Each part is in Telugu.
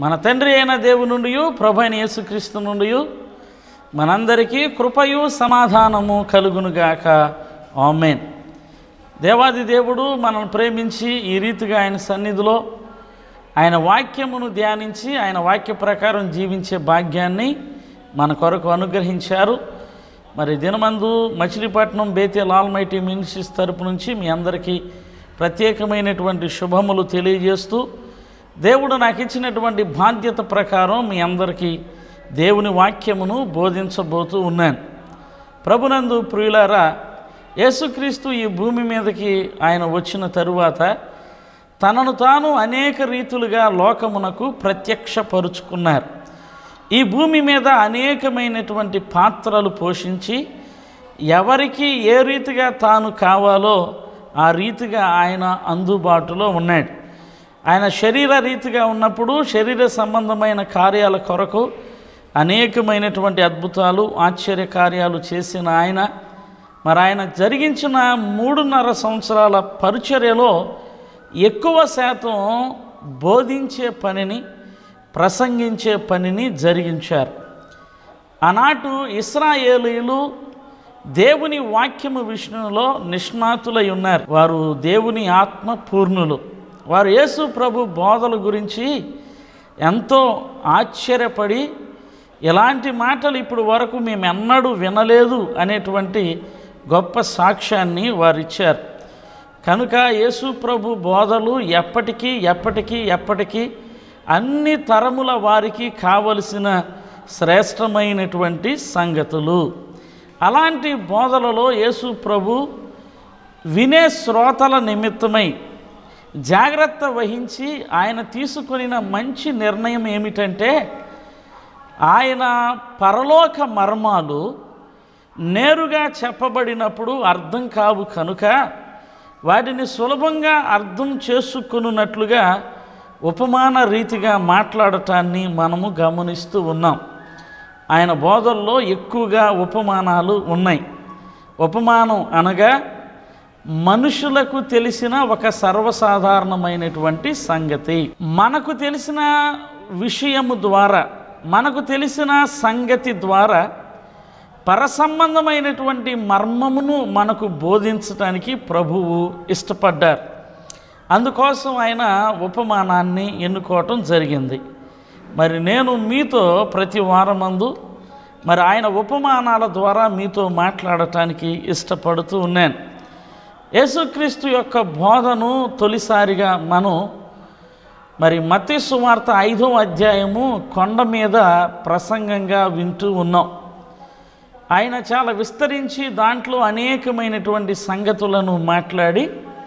మన తండ్రి అయిన దేవుని నుండి ప్రభు అయిన యేసుక్రీస్తు నుండి మనందరికీ కృపయు సమాధానము కలుగునుగాక ఆమెన్ దేవాది దేవుడు మనల్ని ప్రేమించి ఈ రీతిగా ఆయన సన్నిధిలో ఆయన వాక్యమును ధ్యానించి ఆయన వాక్య ప్రకారం జీవించే భాగ్యాన్ని మన కొరకు అనుగ్రహించారు మరి దినమందు మచిలీపట్నం బేతేల్ ఆల్మైటీ మినిస్ట్రీస్ తరపు నుంచి మీ అందరికీ ప్రత్యేకమైనటువంటి శుభములు తెలియజేస్తూ దేవుడు నాకు ఇచ్చినటువంటి బాధ్యత ప్రకారం మీ అందరికీ దేవుని వాక్యమును బోధించబోతూ ఉన్నాను ప్రభునందు ప్రియులారా యేసుక్రీస్తు ఈ భూమి మీదకి ఆయన వచ్చిన తరువాత తనను తాను అనేక రీతులుగా లోకమునకు ప్రత్యక్షపరుచుకున్నారు ఈ భూమి మీద అనేకమైనటువంటి పాత్రలు పోషించి ఎవరికి ఏ రీతిగా తాను కావాలో ఆ రీతిగా ఆయన అందుబాటులో ఉన్నాడు ఆయన శరీర రీతిగా ఉన్నప్పుడు శరీర సంబంధమైన కార్యాల కొరకు అనేకమైనటువంటి అద్భుతాలు ఆశ్చర్య కార్యాలు చేసిన ఆయన మరి ఆయన జరిగించిన మూడున్నర సంవత్సరాల పరిచర్యలో ఎక్కువ శాతం బోధించే పనిని ప్రసంగించే పనిని జరిగించారు ఆనాటు ఇస్రాయేలీలు దేవుని వాక్యము విషయంలో నిష్ణాతులై ఉన్నారు వారు దేవుని ఆత్మ పూర్ణులు వారు యేసు ప్రభు బోధల గురించి ఎంతో ఆశ్చర్యపడి ఎలాంటి మాటలు ఇప్పుడు వరకు మేము ఎన్నడూ వినలేదు అనేటువంటి గొప్ప సాక్ష్యాన్ని వారు ఇచ్చారు కనుక యేసు ప్రభు బోధలు ఎప్పటికీ ఎప్పటికీ ఎప్పటికీ అన్ని తరముల వారికి కావలసిన శ్రేష్టమైనటువంటి సంగతులు అలాంటి బోధలలో యేసు ప్రభు వినే శ్రోతల నిమిత్తమై జాగ్రత్త వహించి ఆయన తీసుకొనిన మంచి నిర్ణయం ఏమిటంటే ఆయన పరలోక మర్మాలు నేరుగా చెప్పబడినప్పుడు అర్థం కావు కనుక వాటిని సులభంగా అర్థం చేసుకున్నట్లుగా ఉపమాన రీతిగా మాట్లాడటాన్ని మనము గమనిస్తూ ఉన్నాం ఆయన బోధల్లో ఎక్కువగా ఉపమానాలు ఉన్నాయి ఉపమానం అనగా మనుషులకు తెలిసిన ఒక సర్వసాధారణమైనటువంటి సంగతి మనకు తెలిసిన విషయము ద్వారా మనకు తెలిసిన సంగతి ద్వారా పరసంబంధమైనటువంటి మర్మమును మనకు బోధించడానికి ప్రభువు ఇష్టపడ్డారు అందుకోసం ఆయన ఉపమానాన్ని ఎన్నుకోవటం జరిగింది మరి నేను మీతో ప్రతి వారమందు మరి ఆయన ఉపమానాల ద్వారా మీతో మాట్లాడటానికి ఇష్టపడుతూ ఉన్నాను యేసుక్రీస్తు యొక్క బోధను తొలిసారిగా మనం మరి మత్తి సువార్త ఐదో అధ్యాయము కొండ మీద ప్రసంగంగా వింటూ ఉన్నాం ఆయన చాలా విస్తరించి దాంట్లో అనేకమైనటువంటి సంగతులను మాట్లాడి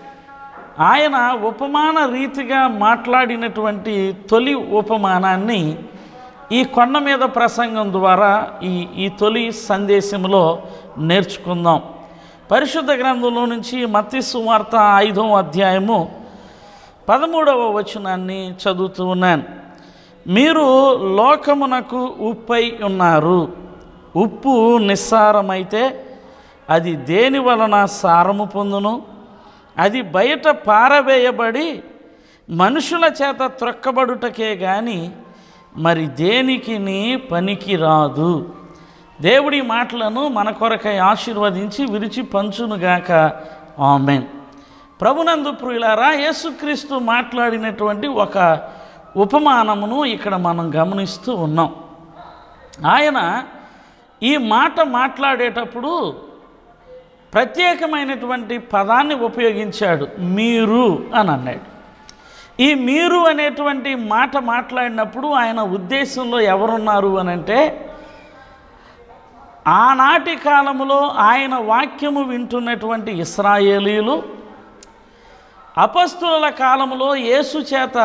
ఆయన ఉపమాన రీతిగా మాట్లాడినటువంటి తొలి ఉపమానాన్ని ఈ కొండ మీద ప్రసంగం ద్వారా ఈ ఈ తొలి సందేశంలో నేర్చుకుందాం పరిశుద్ధ గ్రంథంలో నుంచి మత్తి సువార్త ఐదో అధ్యాయము పదమూడవ వచనాన్ని చదువుతూ ఉన్నాను మీరు లోకమునకు ఉప్పై ఉన్నారు ఉప్పు నిస్సారమైతే అది దేని వలన సారము పొందును అది బయట పారవేయబడి మనుషుల చేత త్రొక్కబడుటకే గాని మరి దేనికి పనికి రాదు దేవుడి మాటలను మన కొరకై ఆశీర్వదించి విరిచి పంచునుగాక ఆమెన్ ప్రభునందు ప్రియులారా యేసుక్రీస్తు మాట్లాడినటువంటి ఒక ఉపమానమును ఇక్కడ మనం గమనిస్తూ ఉన్నాం ఆయన ఈ మాట మాట్లాడేటప్పుడు ప్రత్యేకమైనటువంటి పదాన్ని ఉపయోగించాడు మీరు అని అన్నాడు ఈ మీరు అనేటువంటి మాట మాట్లాడినప్పుడు ఆయన ఉద్దేశంలో ఎవరున్నారు అని అంటే ఆనాటి కాలంలో ఆయన వాక్యము వింటున్నటువంటి ఇస్రాయేలీలు అపస్తుల కాలంలో యేసు చేత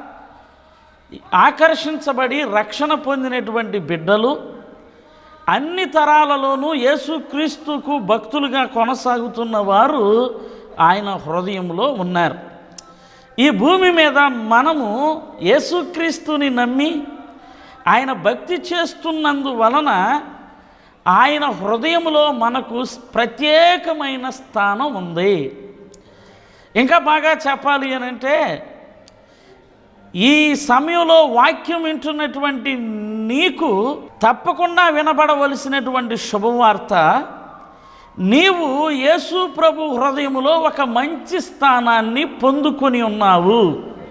ఆకర్షించబడి రక్షణ పొందినటువంటి బిడ్డలు అన్ని తరాలలోనూ యేసుక్రీస్తుకు భక్తులుగా కొనసాగుతున్న వారు ఆయన హృదయంలో ఉన్నారు ఈ భూమి మీద మనము యేసుక్రీస్తుని నమ్మి ఆయన భక్తి చేస్తున్నందువలన ఆయన హృదయంలో మనకు ప్రత్యేకమైన స్థానం ఉంది ఇంకా బాగా చెప్పాలి అని అంటే ఈ సమయంలో వాక్యం వింటున్నటువంటి నీకు తప్పకుండా వినబడవలసినటువంటి శుభవార్త నీవు యేసు ప్రభు హృదయములో ఒక మంచి స్థానాన్ని పొందుకొని ఉన్నావు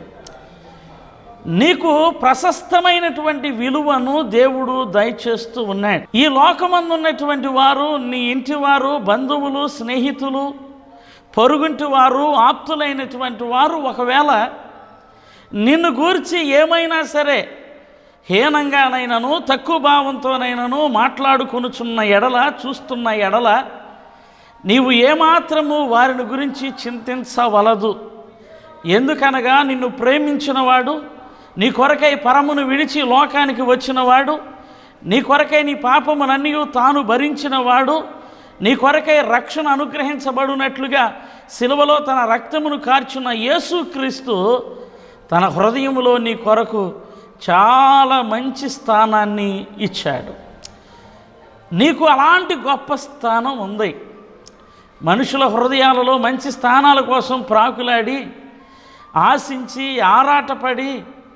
నీకు ప్రశస్తమైనటువంటి విలువను దేవుడు దయచేస్తూ ఉన్నాడు ఈ లోకమందు ఉన్నటువంటి వారు నీ ఇంటి వారు బంధువులు స్నేహితులు పొరుగుంటి వారు ఆప్తులైనటువంటి వారు ఒకవేళ నిన్ను గూర్చి ఏమైనా సరే హీనంగానైనను తక్కువ భావంతోనైనను మాట్లాడుకొనుచున్న ఎడల చూస్తున్న ఎడల నీవు ఏమాత్రము వారిని గురించి చింతించవలదు ఎందుకనగా నిన్ను ప్రేమించినవాడు నీ కొరకై పరమును విడిచి లోకానికి వచ్చినవాడు నీ కొరకై నీ పాపమునన్నీ తాను భరించినవాడు నీ కొరకై రక్షణ అనుగ్రహించబడినట్లుగా సిలువలో తన రక్తమును కార్చున్న యేసుక్రీస్తు తన హృదయములో నీ కొరకు చాలా మంచి స్థానాన్ని ఇచ్చాడు నీకు అలాంటి గొప్ప స్థానం ఉంది మనుషుల హృదయాలలో మంచి స్థానాల కోసం ప్రాకులాడి ఆశించి ఆరాటపడి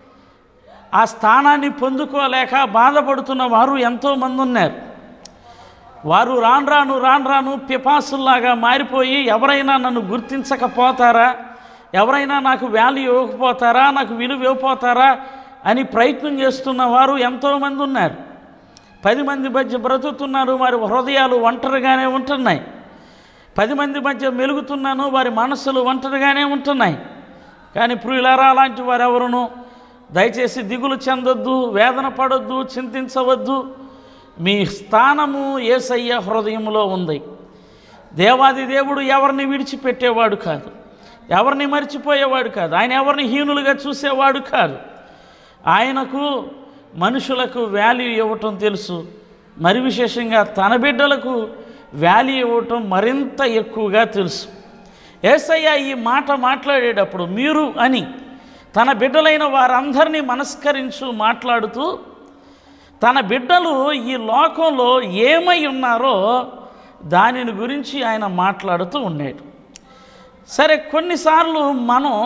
ఆ స్థానాన్ని పొందుకోలేక బాధపడుతున్న వారు ఎంతోమంది ఉన్నారు వారు రాను రాను రాను రాను పిపాసుల్లాగా మారిపోయి ఎవరైనా నన్ను గుర్తించకపోతారా ఎవరైనా నాకు వాల్యూ ఇవ్వకపోతారా నాకు విలువ ఇవ్వకపోతారా అని ప్రయత్నం చేస్తున్న వారు ఎంతోమంది ఉన్నారు పది మంది మధ్య బ్రతుకుతున్నారు వారి హృదయాలు ఒంటరిగానే ఉంటున్నాయి పది మంది మధ్య మెలుగుతున్నాను వారి మనస్సులు ఒంటరిగానే ఉంటున్నాయి కానీ ప్రియులారా అలాంటి వారు ఎవరును దయచేసి దిగులు చెందొద్దు వేదన పడొద్దు చింతించవద్దు మీ స్థానము ఏసయ్య హృదయంలో ఉంది దేవాది దేవుడు ఎవరిని విడిచిపెట్టేవాడు కాదు ఎవరిని మర్చిపోయేవాడు కాదు ఆయన ఎవరిని హీనులుగా చూసేవాడు కాదు ఆయనకు మనుషులకు వాల్యూ ఇవ్వటం తెలుసు మరి విశేషంగా తన బిడ్డలకు వాల్యూ ఇవ్వటం మరింత ఎక్కువగా తెలుసు ఏసయ్య ఈ మాట మాట్లాడేటప్పుడు మీరు అని తన బిడ్డలైన వారందరినీ మనస్కరించు మాట్లాడుతూ తన బిడ్డలు ఈ లోకంలో ఏమై ఉన్నారో దానిని గురించి ఆయన మాట్లాడుతూ ఉన్నాడు సరే కొన్నిసార్లు మనం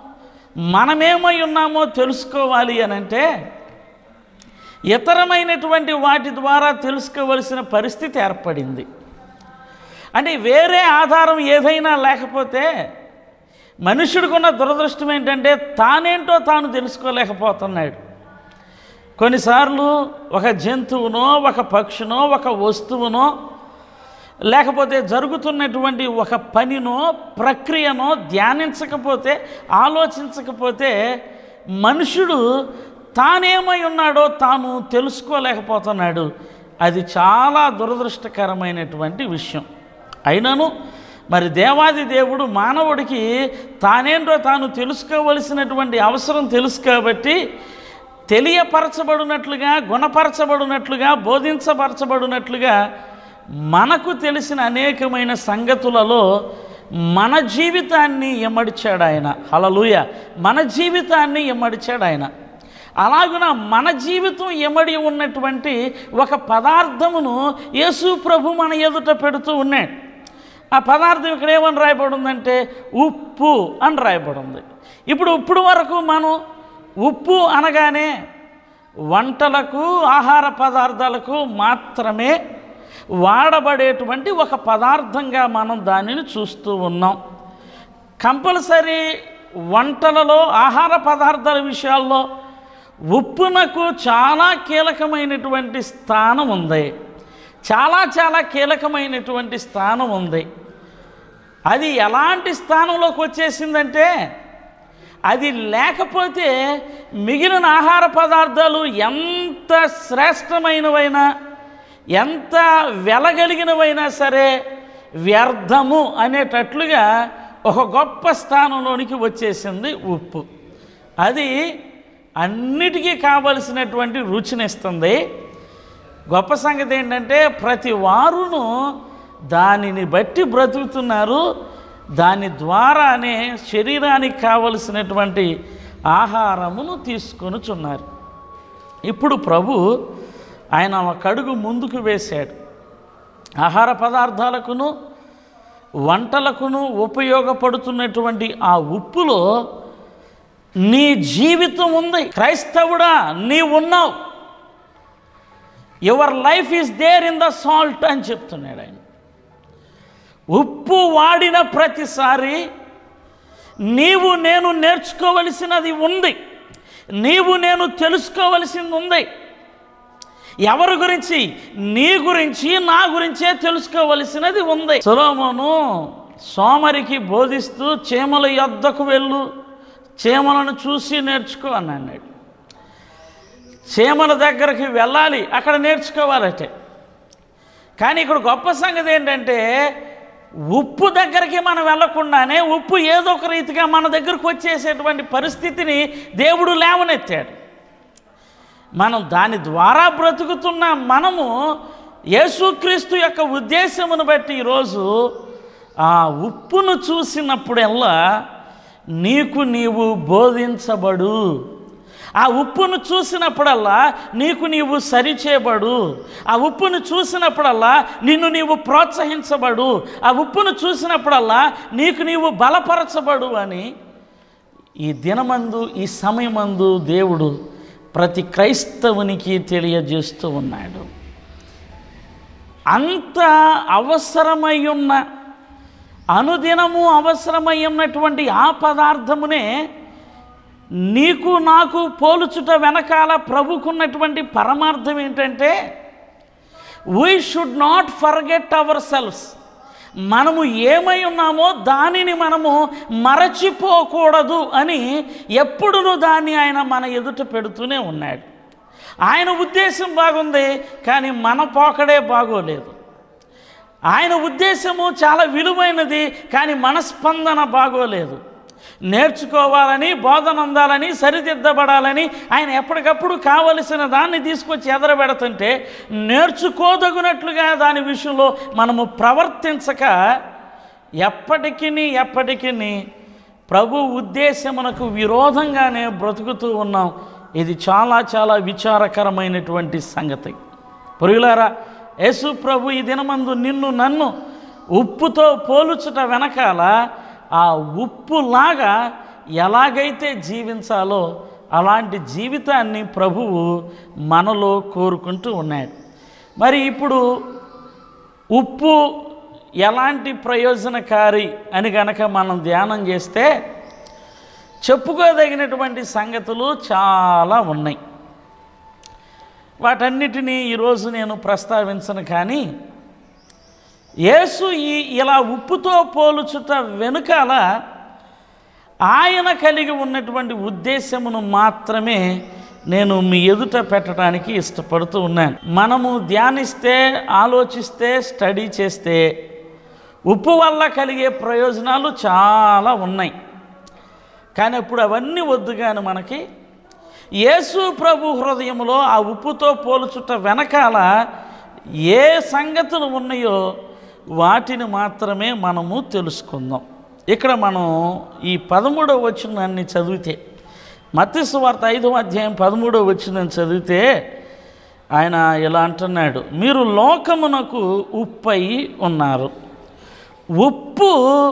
మనమేమై ఉన్నామో తెలుసుకోవాలి అని అంటే ఇతరమైనటువంటి వాటి ద్వారా తెలుసుకోవలసిన పరిస్థితి ఏర్పడింది అంటే వేరే ఆధారం ఏదైనా లేకపోతే మనుషుడికున్న దురదృష్టం ఏంటంటే తానేంటో తాను తెలుసుకోలేకపోతున్నాడు కొన్నిసార్లు ఒక జంతువునో ఒక పక్షినో ఒక వస్తువునో లేకపోతే జరుగుతున్నటువంటి ఒక పనినో ప్రక్రియనో ధ్యానించకపోతే ఆలోచించకపోతే మనుషుడు తానేమై ఉన్నాడో తాను తెలుసుకోలేకపోతున్నాడు అది చాలా దురదృష్టకరమైనటువంటి విషయం అయినను మరి దేవాది దేవుడు మానవుడికి తానేంటో తాను తెలుసుకోవలసినటువంటి అవసరం తెలుసు కాబట్టి తెలియపరచబడినట్లుగా గుణపరచబడినట్లుగా బోధించపరచబడినట్లుగా మనకు తెలిసిన అనేకమైన సంగతులలో మన జీవితాన్ని ఎమ్మడిచాడు ఆయన హలలుయ మన జీవితాన్ని ఎమ్మడిచాడు ఆయన అలాగున మన జీవితం ఎమడి ఉన్నటువంటి ఒక పదార్థమును యేసు ప్రభు మన ఎదుట పెడుతూ ఉన్నాడు ఆ పదార్థం ఇక్కడ ఏమని రాయబడి ఉందంటే ఉప్పు అని రాయబడి ఉంది ఇప్పుడు ఇప్పుడు వరకు మనం ఉప్పు అనగానే వంటలకు ఆహార పదార్థాలకు మాత్రమే వాడబడేటువంటి ఒక పదార్థంగా మనం దానిని చూస్తూ ఉన్నాం కంపల్సరీ వంటలలో ఆహార పదార్థాల విషయాల్లో ఉప్పునకు చాలా కీలకమైనటువంటి స్థానం ఉంది చాలా చాలా కీలకమైనటువంటి స్థానం ఉంది అది ఎలాంటి స్థానంలోకి వచ్చేసిందంటే అది లేకపోతే మిగిలిన ఆహార పదార్థాలు ఎంత శ్రేష్టమైనవైనా ఎంత వెలగలిగినవైనా సరే వ్యర్థము అనేటట్లుగా ఒక గొప్ప స్థానంలోనికి వచ్చేసింది ఉప్పు అది అన్నిటికీ కావలసినటువంటి రుచినిస్తుంది గొప్ప సంగతి ఏంటంటే ప్రతి వారును దానిని బట్టి బ్రతుకుతున్నారు దాని ద్వారానే శరీరానికి కావలసినటువంటి ఆహారమును తీసుకొనుచున్నారు ఇప్పుడు ప్రభు ఆయన ఒక అడుగు ముందుకు వేశాడు ఆహార పదార్థాలకును వంటలకును ఉపయోగపడుతున్నటువంటి ఆ ఉప్పులో నీ జీవితం ఉంది క్రైస్తవుడా నీ ఉన్నావు your life is there in the salt అని చెప్తున్నాడు ఆయన ఉప్పు వాడిన ప్రతిసారి నీవు నేను నేర్చుకోవలసినది ఉంది నీవు నేను తెలుసుకోవలసింది ఉంది ఎవరి గురించి నీ గురించి నా గురించే తెలుసుకోవలసినది ఉంది సులోమోను సోమరికి బోధిస్తూ చీమల యొద్దకు వెళ్ళు చీమలను చూసి నేర్చుకో అని అన్నాడు చీమల దగ్గరికి వెళ్ళాలి అక్కడ నేర్చుకోవాలటే కానీ ఇక్కడ గొప్ప సంగతి ఏంటంటే ఉప్పు దగ్గరికి మనం వెళ్ళకుండానే ఉప్పు ఏదో ఒక రీతిగా మన దగ్గరకు వచ్చేసేటువంటి పరిస్థితిని దేవుడు లేవనెత్తాడు మనం దాని ద్వారా బ్రతుకుతున్న మనము యేసుక్రీస్తు యొక్క ఉద్దేశమును బట్టి ఈరోజు ఆ ఉప్పును చూసినప్పుడల్లా నీకు నీవు బోధించబడు ఆ ఉప్పును చూసినప్పుడల్లా నీకు నీవు సరిచేయబడు ఆ ఉప్పును చూసినప్పుడల్లా నిన్ను నీవు ప్రోత్సహించబడు ఆ ఉప్పును చూసినప్పుడల్లా నీకు నీవు బలపరచబడు అని ఈ దినమందు ఈ సమయమందు దేవుడు ప్రతి క్రైస్తవునికి తెలియజేస్తూ ఉన్నాడు అంత అవసరమై ఉన్న అనుదినము అవసరమై ఉన్నటువంటి ఆ పదార్థమునే నీకు నాకు పోలుచుట వెనకాల ప్రభుకున్నటువంటి పరమార్థం ఏంటంటే we should not forget our selves మనము ఏమై ఉన్నామో దానిని మనము మరచిపోకూడదు అని ఎప్పుడును దాన్ని ఆయన మన ఎదుట పెడుతూనే ఉన్నాడు ఆయన ఉద్దేశం బాగుంది కానీ మన పోకడే బాగోలేదు ఆయన ఉద్దేశము చాలా విలువైనది కానీ మనస్పందన బాగోలేదు నేర్చుకోవాలని బోధన అందాలని సరిదిద్దబడాలని ఆయన ఎప్పటికప్పుడు కావలసిన దాన్ని తీసుకొచ్చి ఎదరబెడుతుంటే నేర్చుకోదగినట్లుగా దాని విషయంలో మనము ప్రవర్తించక ఎప్పటికీ ఎప్పటికీ ప్రభు ఉద్దేశమునకు విరోధంగానే బ్రతుకుతూ ఉన్నాం ఇది చాలా చాలా విచారకరమైనటువంటి సంగతి పొరుగులారా యేసు ప్రభు ఈ దినమందు నిన్ను నన్ను ఉప్పుతో పోలుచుట వెనకాల ఆ ఉప్పులాగా ఎలాగైతే జీవించాలో అలాంటి జీవితాన్ని ప్రభువు మనలో కోరుకుంటూ ఉన్నాడు మరి ఇప్పుడు ఉప్పు ఎలాంటి ప్రయోజనకారి అని గనక మనం ధ్యానం చేస్తే చెప్పుకోదగినటువంటి సంగతులు చాలా ఉన్నాయి వాటన్నిటినీ ఈరోజు నేను ప్రస్తావించను కానీ యేసు ఈ ఇలా ఉప్పుతో పోలుచుట వెనుకాల ఆయన కలిగి ఉన్నటువంటి ఉద్దేశమును మాత్రమే నేను మీ ఎదుట పెట్టడానికి ఇష్టపడుతూ ఉన్నాను మనము ధ్యానిస్తే ఆలోచిస్తే స్టడీ చేస్తే ఉప్పు వల్ల కలిగే ప్రయోజనాలు చాలా ఉన్నాయి కానీ ఇప్పుడు అవన్నీ వద్దు కానీ మనకి యేసు ప్రభు హృదయంలో ఆ ఉప్పుతో పోల్చుట వెనకాల ఏ సంగతులు ఉన్నాయో వాటిని మాత్రమే మనము తెలుసుకుందాం ఇక్కడ మనం ఈ పదమూడవ వచనాన్ని చదివితే మత్స్సు వార్త ఐదవ అధ్యాయం పదమూడవ వచనం చదివితే ఆయన ఇలా అంటున్నాడు మీరు లోకమునకు ఉప్పై ఉన్నారు ఉప్పు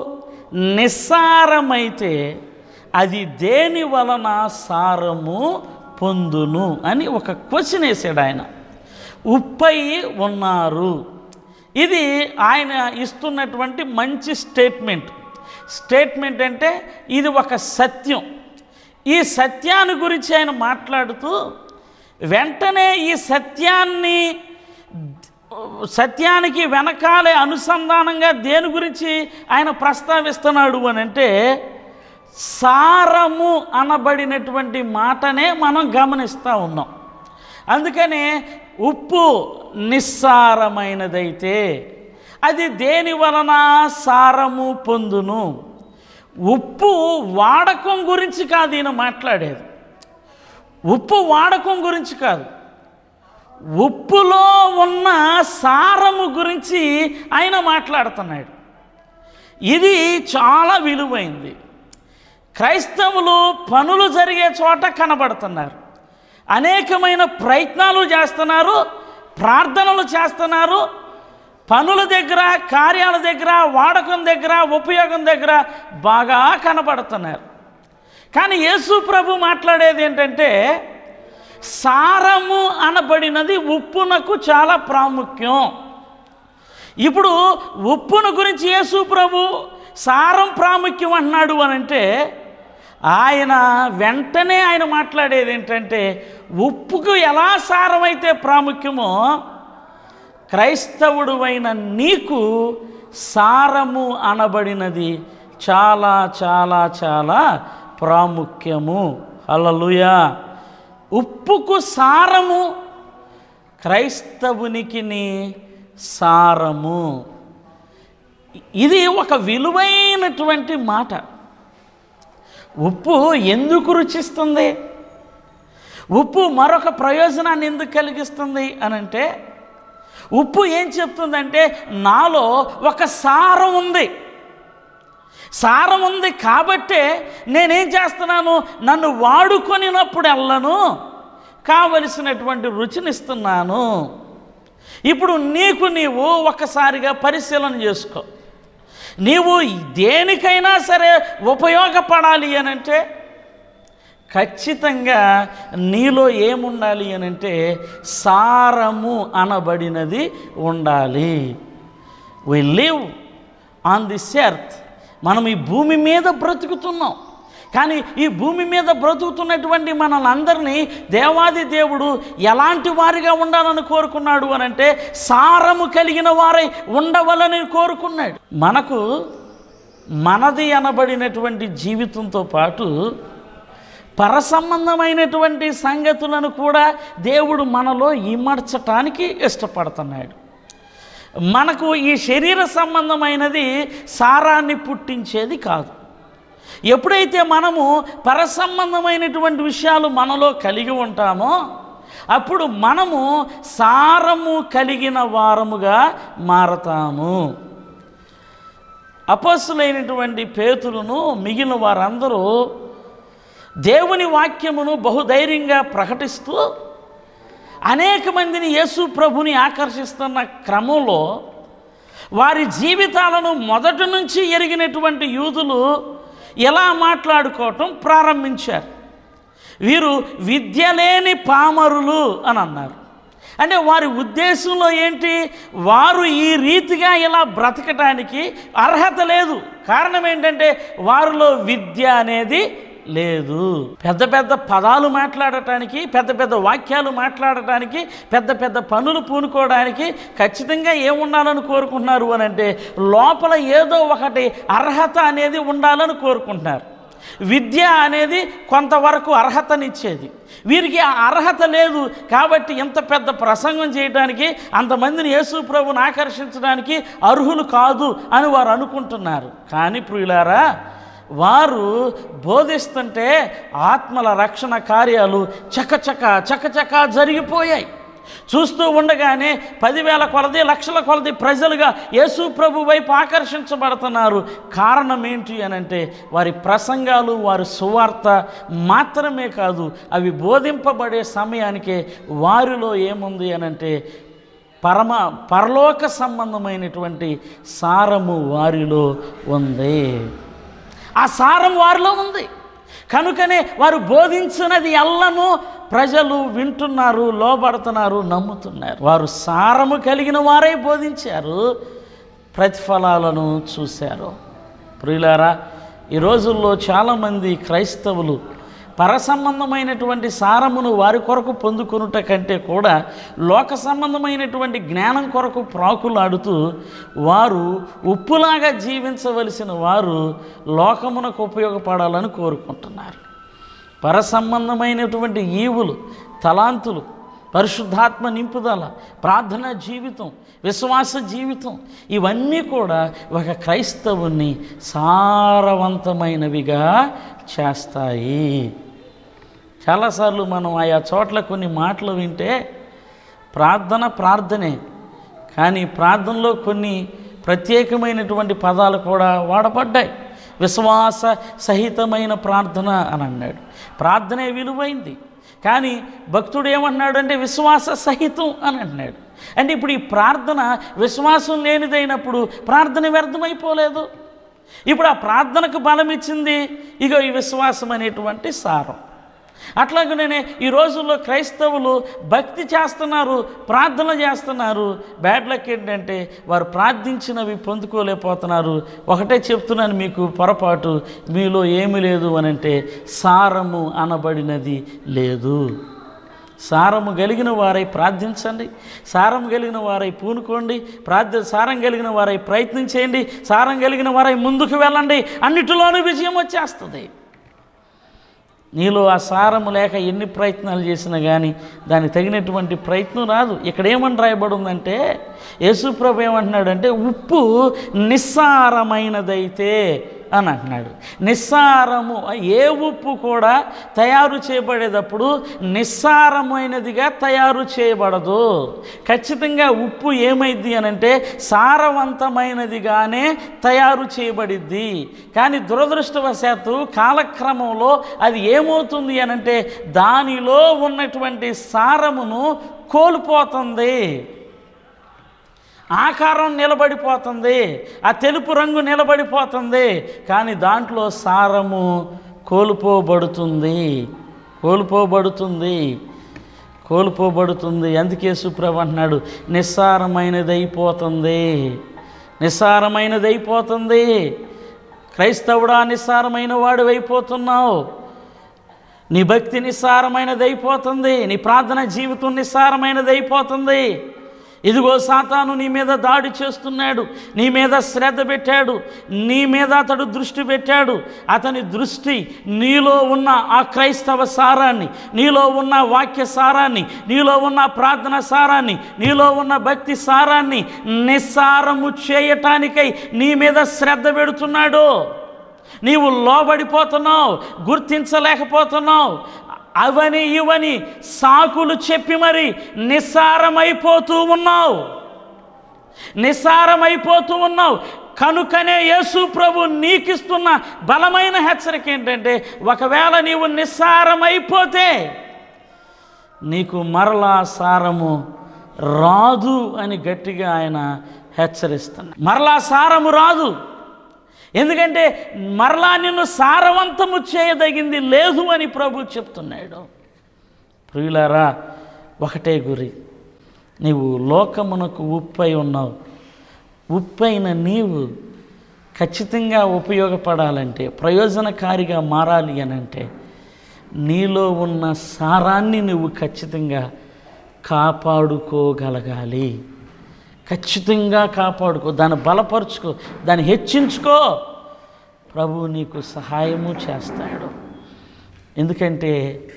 నిస్సారమైతే అది దేని వలన సారము పొందును అని ఒక క్వశ్చన్ వేసాడు ఆయన ఉప్పై ఉన్నారు ఇది ఆయన ఇస్తున్నటువంటి మంచి స్టేట్మెంట్ స్టేట్మెంట్ అంటే ఇది ఒక సత్యం ఈ సత్యాన్ని గురించి ఆయన మాట్లాడుతూ వెంటనే ఈ సత్యాన్ని సత్యానికి వెనకాలే అనుసంధానంగా దేని గురించి ఆయన ప్రస్తావిస్తున్నాడు అని అంటే సారము అనబడినటువంటి మాటనే మనం గమనిస్తూ ఉన్నాం అందుకనే ఉప్పు నిస్సారమైనదైతే అది దేని వలన సారము పొందును ఉప్పు వాడకం గురించి కాదు ఈయన మాట్లాడేది ఉప్పు వాడకం గురించి కాదు ఉప్పులో ఉన్న సారము గురించి ఆయన మాట్లాడుతున్నాడు ఇది చాలా విలువైంది క్రైస్తవులు పనులు జరిగే చోట కనబడుతున్నారు అనేకమైన ప్రయత్నాలు చేస్తున్నారు ప్రార్థనలు చేస్తున్నారు పనుల దగ్గర కార్యాల దగ్గర వాడకం దగ్గర ఉపయోగం దగ్గర బాగా కనబడుతున్నారు కానీ యేసు ప్రభు మాట్లాడేది ఏంటంటే సారము అనబడినది ఉప్పునకు చాలా ప్రాముఖ్యం ఇప్పుడు ఉప్పును గురించి యేసు ప్రభు సారం ప్రాముఖ్యం అన్నాడు అని అంటే ఆయన వెంటనే ఆయన మాట్లాడేది ఏంటంటే ఉప్పుకు ఎలా సారమైతే ప్రాముఖ్యమో క్రైస్తవుడు అయిన నీకు సారము అనబడినది చాలా చాలా చాలా ప్రాముఖ్యము హల్లెలూయా ఉప్పుకు సారము క్రైస్తవునికి సారము ఇది ఒక విలువైనటువంటి మాట ఉప్పు ఎందుకు రుచిస్తుంది ఉప్పు మరొక ప్రయోజనాన్ని ఎందుకు కలిగిస్తుంది అని అంటే ఉప్పు ఏం చెప్తుందంటే నాలో ఒక సారం ఉంది సారం ఉంది కాబట్టే నేనేం చేస్తున్నాను నన్ను వాడుకొనినప్పుడెల్లను కావలసినటువంటి రుచినిస్తున్నాను ఇప్పుడు నీకు నీవు ఒక్కసారిగా పరిశీలన చేసుకో నీవు దేనికైనా సరే ఉపయోగపడాలి అని అంటే ఖచ్చితంగా నీలో ఏముండాలి అని అంటే సారము అనబడినది ఉండాలి we live on this earth మనం ఈ భూమి మీద బ్రతుకుతున్నాం కానీ ఈ భూమి మీద బ్రతుకుతున్నటువంటి మనల్ని దేవాది దేవుడు ఎలాంటి వారిగా ఉండాలని కోరుకున్నాడు అని అంటే సారము కలిగిన వారై ఉండవలని కోరుకున్నాడు మనకు మనది అనబడినటువంటి జీవితంతో పాటు పరసంబంధమైనటువంటి సంగతులను కూడా దేవుడు మనలో ఇమర్చటానికి ఇష్టపడుతున్నాడు మనకు ఈ శరీర సంబంధమైనది సారాన్ని పుట్టించేది కాదు ఎప్పుడైతే మనము పరసంబంధమైనటువంటి విషయాలు మనలో కలిగి ఉంటామో అప్పుడు మనము సారము కలిగిన వారముగా మారతాము అపస్సులైనటువంటి పేతులను మిగిలిన వారందరూ దేవుని వాక్యమును బహుధైర్యంగా ప్రకటిస్తూ అనేక మందిని యేసు ప్రభుని ఆకర్షిస్తున్న క్రమంలో వారి జీవితాలను మొదటి నుంచి ఎరిగినటువంటి యూదులు ఎలా మాట్లాడుకోవటం ప్రారంభించారు వీరు విద్య లేని పామరులు అని అన్నారు అంటే వారి ఉద్దేశంలో ఏంటి వారు ఈ రీతిగా ఇలా బ్రతకటానికి అర్హత లేదు కారణం ఏంటంటే వారిలో విద్య అనేది లేదు పెద్ద పెద్ద పదాలు మాట్లాడటానికి పెద్ద పెద్ద వాక్యాలు మాట్లాడటానికి పెద్ద పెద్ద పనులు పూనుకోవడానికి ఖచ్చితంగా ఏముండాలని కోరుకుంటున్నారు అని అంటే లోపల ఏదో ఒకటి అర్హత అనేది ఉండాలని కోరుకుంటున్నారు విద్య అనేది కొంతవరకు అర్హతనిచ్చేది వీరికి ఆ అర్హత లేదు కాబట్టి ఇంత పెద్ద ప్రసంగం చేయడానికి అంతమందిని యేసు ప్రభుని ఆకర్షించడానికి అర్హులు కాదు అని వారు అనుకుంటున్నారు కానీ ప్రియులారా వారు బోధిస్తుంటే ఆత్మల రక్షణ కార్యాలు చకచక చకచక జరిగిపోయాయి చూస్తూ ఉండగానే పదివేల కొలది లక్షల కొలది ప్రజలుగా యేసు ప్రభు వైపు ఆకర్షించబడుతున్నారు కారణం ఏంటి అని అంటే వారి ప్రసంగాలు వారి సువార్త మాత్రమే కాదు అవి బోధింపబడే సమయానికే వారిలో ఏముంది అని అంటే పరమ పరలోక సంబంధమైనటువంటి సారము వారిలో ఉంది ఆ సారం వారిలో ఉంది కనుకనే వారు బోధించినది ఎల్లను ప్రజలు వింటున్నారు లోబడుతున్నారు నమ్ముతున్నారు వారు సారము కలిగిన వారే బోధించారు ప్రతిఫలాలను చూశారు ప్రియులారా ఈ రోజుల్లో చాలామంది క్రైస్తవులు పరసంబంధమైనటువంటి సారమును వారి కొరకు పొందుకొనుట కంటే కూడా లోక సంబంధమైనటువంటి జ్ఞానం కొరకు ప్రాకులాడుతూ వారు ఉప్పులాగా జీవించవలసిన వారు లోకమునకు ఉపయోగపడాలని కోరుకుంటున్నారు పరసంబంధమైనటువంటి ఈవులు తలాంతులు పరిశుద్ధాత్మ నింపుదల ప్రార్థన జీవితం విశ్వాస జీవితం ఇవన్నీ కూడా ఒక క్రైస్తవుని సారవంతమైనవిగా చేస్తాయి చాలాసార్లు మనం ఆయా చోట్ల కొన్ని మాటలు వింటే ప్రార్థన ప్రార్థనే కానీ ప్రార్థనలో కొన్ని ప్రత్యేకమైనటువంటి పదాలు కూడా వాడబడ్డాయి విశ్వాస సహితమైన ప్రార్థన అని అన్నాడు ప్రార్థనే విలువైంది కానీ భక్తుడు ఏమన్నాడు అంటే విశ్వాస సహితం అని అన్నాడు అంటే ఇప్పుడు ఈ ప్రార్థన విశ్వాసం లేనిదైనప్పుడు ప్రార్థన వ్యర్థమైపోలేదు ఇప్పుడు ఆ ప్రార్థనకు బలం ఇచ్చింది ఇగో ఈ విశ్వాసం అనేటువంటి సారం అట్లాగనే ఈ రోజుల్లో క్రైస్తవులు భక్తి చేస్తున్నారు ప్రార్థన చేస్తున్నారు బ్యాడ్ లక్ ఏంటంటే వారు ప్రార్థించినవి పొందుకోలేకపోతున్నారు ఒకటే చెప్తున్నాను మీకు పొరపాటు మీలో ఏమీ లేదు అని అంటే సారము అనబడినది లేదు సారము కలిగిన వారై ప్రార్థించండి సారం కలిగిన వారై పూనుకోండి ప్రార్థ సారం కలిగిన వారై ప్రయత్నం చేయండి సారం కలిగిన వారై ముందుకు వెళ్ళండి అన్నిటిలోనూ విజయం వచ్చేస్తుంది నీలో ఆ సారము లేక ఎన్ని ప్రయత్నాలు చేసినా కానీ దానికి తగినటువంటి ప్రయత్నం రాదు ఇక్కడ ఏమని రాయబడి ఉందంటే యేసుప్రభు ఏమంటున్నాడంటే ఉప్పు నిస్సారమైనదైతే అని అంటున్నాడు నిస్సారము ఏ ఉప్పు కూడా తయారు చేయబడేటప్పుడు నిస్సారమైనదిగా తయారు చేయబడదు ఖచ్చితంగా ఉప్పు ఏమైంది అని అంటే సారవంతమైనదిగానే తయారు చేయబడిద్ది కానీ దురదృష్టవశాత్తు కాలక్రమంలో అది ఏమవుతుంది అని అంటే దానిలో ఉన్నటువంటి సారమును కోల్పోతుంది ఆకారం నిలబడిపోతుంది ఆ తెలుపు రంగు నిలబడిపోతుంది కానీ దాంట్లో సారము కోల్పోబడుతుంది కోల్పోబడుతుంది కోల్పోబడుతుంది అందుకే సుప్రభ అంటున్నాడు నిస్సారమైనది అయిపోతుంది నిస్సారమైనది అయిపోతుంది క్రైస్తవుడా నిస్సారమైన వాడు అయిపోతున్నావు నీ భక్తి నిస్సారమైనది అయిపోతుంది నీ ప్రార్థన జీవితం నిస్సారమైనది అయిపోతుంది ఇదిగో సాతాను నీ మీద దాడి చేస్తున్నాడు నీ మీద శ్రద్ధ పెట్టాడు నీ మీద అతడు దృష్టి పెట్టాడు అతని దృష్టి నీలో ఉన్న ఆ క్రైస్తవ సారాన్ని నీలో ఉన్న వాక్య సారాన్ని నీలో ఉన్న ప్రార్థన సారాన్ని నీలో ఉన్న భక్తి సారాన్ని నిస్సారము చేయటానికై నీ మీద శ్రద్ధ పెడుతున్నాడు నీవు లోబడిపోతున్నావు గుర్తించలేకపోతున్నావు అవని ఇవని సాకులు చెప్పి మరి నిస్సారమైపోతూ ఉన్నావు నిస్సారమైపోతూ ఉన్నావు కనుకనే యేసు ప్రభు నీకిస్తున్న బలమైన హెచ్చరిక ఏంటంటే ఒకవేళ నీవు నిస్సారమైపోతే నీకు మరలా సారము రాదు అని గట్టిగా ఆయన హెచ్చరిస్తున్నాడు మరలా సారము రాదు ఎందుకంటే మరలా నిన్ను సారవంతము చేయదగింది లేదు అని ప్రభు చెప్తున్నాడు ప్రియులారా ఒకటే గురి నీవు లోకమునకు ఉప్పై ఉన్నావు ఉప్పైన నీవు ఖచ్చితంగా ఉపయోగపడాలంటే ప్రయోజనకారిగా మారాలి అని అంటే నీలో ఉన్న సారాన్ని నువ్వు ఖచ్చితంగా కాపాడుకోగలగాలి ఖచ్చితంగా కాపాడుకో దాన్ని బలపరుచుకో దాన్ని హెచ్చించుకో ప్రభు నీకు సహాయము చేస్తాడు ఎందుకంటే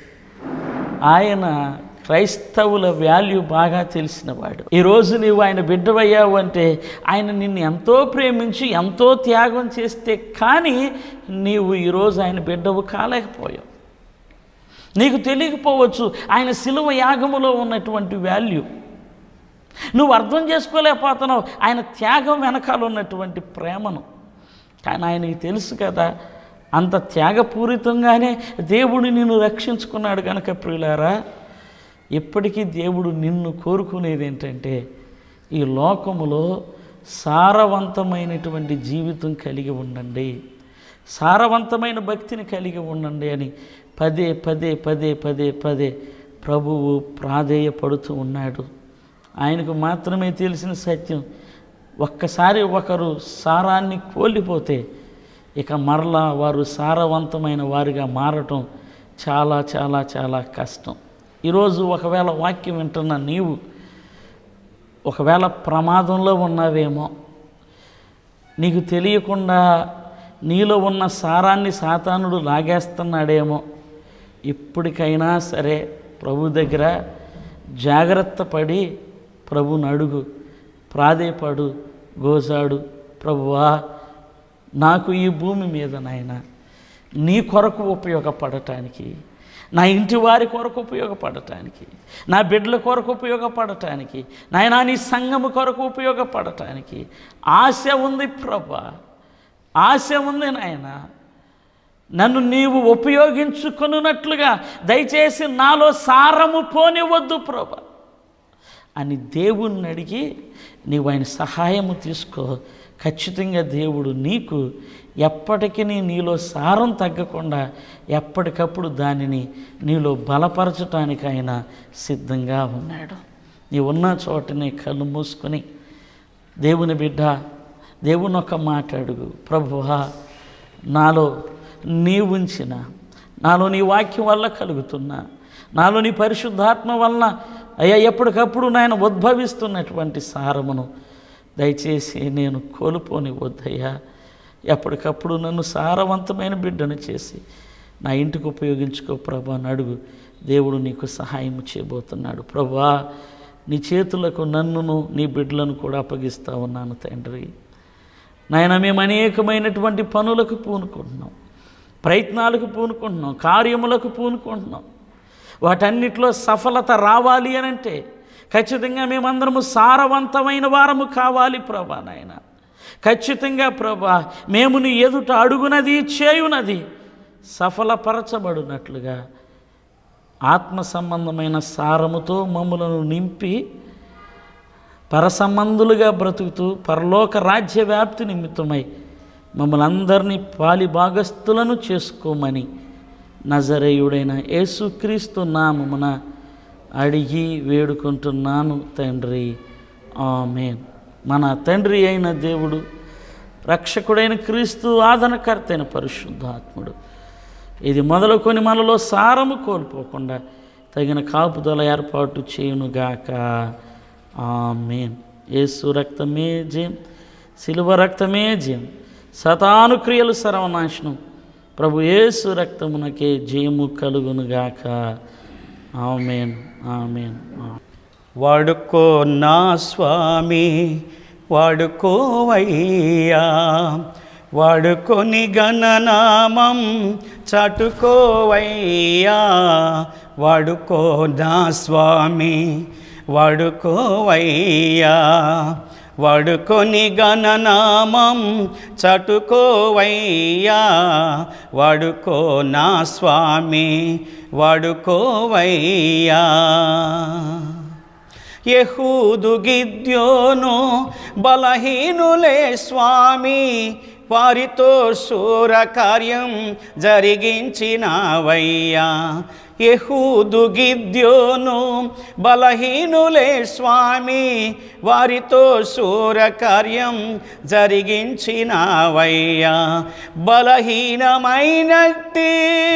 ఆయన క్రైస్తవుల వాల్యూ బాగా తెలిసినవాడు ఈరోజు నీవు ఆయన బిడ్డవయ్యావు అంటే ఆయన నిన్ను ఎంతో ప్రేమించి ఎంతో త్యాగం చేస్తే కానీ నీవు ఈరోజు ఆయన బిడ్డవు కాలేకపోయావు నీకు తెలియకపోవచ్చు ఆయన శిలువ యాగములో ఉన్నటువంటి వాల్యూ నువ్వు అర్థం చేసుకోలేకపోతున్నావు ఆయన త్యాగం వెనకాల ఉన్నటువంటి ప్రేమను కానీ ఆయనకి తెలుసు కదా అంత త్యాగపూరితంగానే దేవుడు నిన్ను రక్షించుకున్నాడు కనుక ప్రియులారా ఎప్పటికీ దేవుడు నిన్ను కోరుకునేది ఏంటంటే ఈ లోకములో సారవంతమైనటువంటి జీవితం కలిగి ఉండండి సారవంతమైన భక్తిని కలిగి ఉండండి అని పదే పదే పదే పదే పదే ప్రభువు ప్రాధేయపడుతూ ఉన్నాడు ఆయనకు మాత్రమే తెలిసిన సత్యం ఒక్కసారి ఒకరు సారాన్ని కోల్పోతే ఇక మరలా వారు సారవంతమైన వారిగా మారటం చాలా చాలా చాలా కష్టం ఈరోజు ఒకవేళ వాక్యం వింటున్న నీవు ఒకవేళ ప్రమాదంలో ఉన్నావేమో నీకు తెలియకుండా నీలో ఉన్న సారాన్ని సాతానుడు లాగేస్తున్నాడేమో ఇప్పటికైనా సరే ప్రభు దగ్గర జాగ్రత్త పడి ప్రభుని అడుగు ప్రాధేయపడు గోజాడు ప్రభువా నాకు ఈ భూమి మీద నాయన నీ కొరకు ఉపయోగపడటానికి నా ఇంటి వారి కొరకు ఉపయోగపడటానికి నా బిడ్డల కొరకు ఉపయోగపడటానికి నాయనా నీ సంఘము కొరకు ఉపయోగపడటానికి ఆశ ఉంది ప్రభా ఆశ ఉంది నాయన నన్ను నీవు ఉపయోగించుకున్నట్లుగా దయచేసి నాలో సారము పోనివద్దు ప్రభా అని దేవుణ్ణి అడిగి నీవు ఆయన సహాయము తీసుకో ఖచ్చితంగా దేవుడు నీకు ఎప్పటికీ నీలో సారం తగ్గకుండా ఎప్పటికప్పుడు దానిని నీలో బలపరచటానికి ఆయన సిద్ధంగా ఉన్నాడు నీ ఉన్న చోటనే కళ్ళు మూసుకొని దేవుని బిడ్డ దేవుని ఒక మాట అడుగు ప్రభువా నాలో నీ ఉంచిన నాలో నీ వాక్యం వల్ల కలుగుతున్నా నాలో నీ పరిశుద్ధాత్మ వలన అయ్యా ఎప్పటికప్పుడు నాయన ఉద్భవిస్తున్నటువంటి సారమును దయచేసి నేను కోల్పోని వద్దయ్యా ఎప్పటికప్పుడు నన్ను సారవంతమైన బిడ్డను చేసి నా ఇంటికి ఉపయోగించుకో ప్రభా అని అడుగు దేవుడు నీకు సహాయం చేయబోతున్నాడు ప్రభా నీ చేతులకు నన్నును నీ బిడ్డలను కూడా అప్పగిస్తా ఉన్నాను తండ్రి నాయన మేము అనేకమైనటువంటి పనులకు పూనుకుంటున్నాం ప్రయత్నాలకు పూనుకుంటున్నాం కార్యములకు పూనుకుంటున్నాం వాటన్నిటిలో సఫలత రావాలి అని అంటే ఖచ్చితంగా మేమందరము సారవంతమైన వారము కావాలి ప్రభా నాయన ఖచ్చితంగా ప్రభా మేము నీ ఎదుట అడుగునది చేయునది సఫలపరచబడినట్లుగా ఆత్మ సంబంధమైన సారముతో మమ్ములను నింపి పరసంబంధులుగా బ్రతుకుతూ పరలోక రాజ్య వ్యాప్తి నిమిత్తమై మమ్మల్ని అందరినీ పాలి భాగస్థులను చేసుకోమని నజరేయుడైన యేసుక్రీస్తు నామమున అడిగి వేడుకుంటున్నాను తండ్రి ఆమేన్ మన తండ్రి అయిన దేవుడు రక్షకుడైన క్రీస్తు ఆదరణకర్త అయిన పరిశుద్ధాత్ముడు ఇది మొదలుకొని మనలో సారము కోల్పోకుండా తగిన కాపుదల ఏర్పాటు చేయునుగాక ఆమేన్ యేసు రక్తమే జయం శిలువ రక్తమే జయం శతానుక్రియలు సర్వనాశనం ప్రభు యేసు రక్తమునకే జయము కలుగునుగాక ఆమేన్ ఆమేన్ ఆమేన్. వాడుకో నా స్వామి వాడుకోవయ్యా వాడుకొని గణనామం చాటుకోవయ్యా వాడుకో నా స్వామి వాడుకోవయ్యా వాడుకొని గణనామం చటుకోవయ్యా వాడుకో నా స్వామి వాడుకోవయ్యా యహూదు గిద్యోను బలహీనులే స్వామి వారితో శూర కార్యం జరిగించినవయ్యా యహూదు గిద్యోను బలహీనులే స్వామి వారితో శూర కార్యం జరిగించినవయ్యా బలహీనమైనట్టి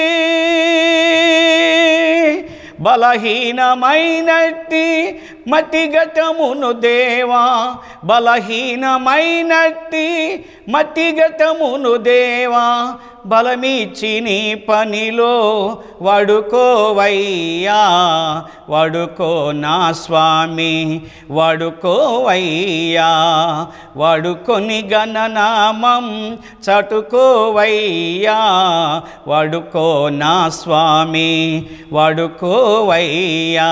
బలహీనమైనట్టి మతిగతమును దేవా బలహీనమైనట్టి మతిగతమును దేవా బలమిచ్చి నీ పనిలో వాడుకోవయ్యా వాడుకో నా స్వామి వాడుకోవయ్యా వాడుకొని గణనామం చటుకోవయ్యా వాడుకో నా స్వామి వాడుకోవయ్యా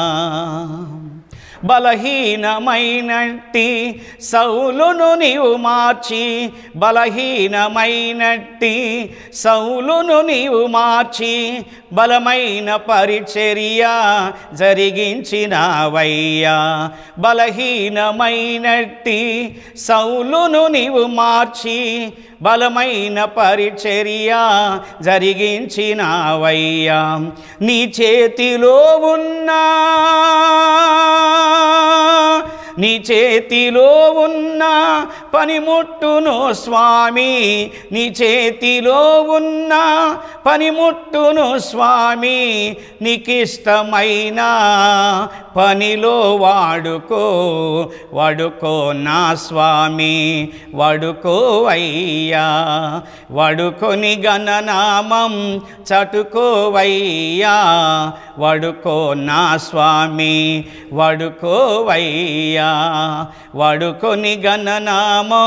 బలహీనమైనట్టి సౌలును నీవు మార్చి బలహీనమైనట్టి సౌలును నీవు మార్చి బలమైన పరిచర్య జరిగించినవయ్యా బలహీనమైనట్టి సౌలును నీవు మార్చి బలమైన పరిచర్య జరిగించినవయ్యా నీ చేతిలో ఉన్నా నీ చేతిలో ఉన్న పనిముట్టును స్వామి నీ చేతిలో ఉన్న పనిముట్టును స్వామి నీకిష్టమైన పనిలో వాడుకో వాడుకో నా స్వామి వాడుకో అయ్యా వాడుకొని గణనామం చటుకోవయ్యా వాడుకో నా స్వామి వాడుకోవయ్యా వాడుకొని గణనామం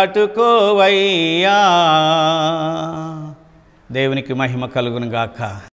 చటుకోవయ్యా దేవునికి మహిమ కలుగును గాక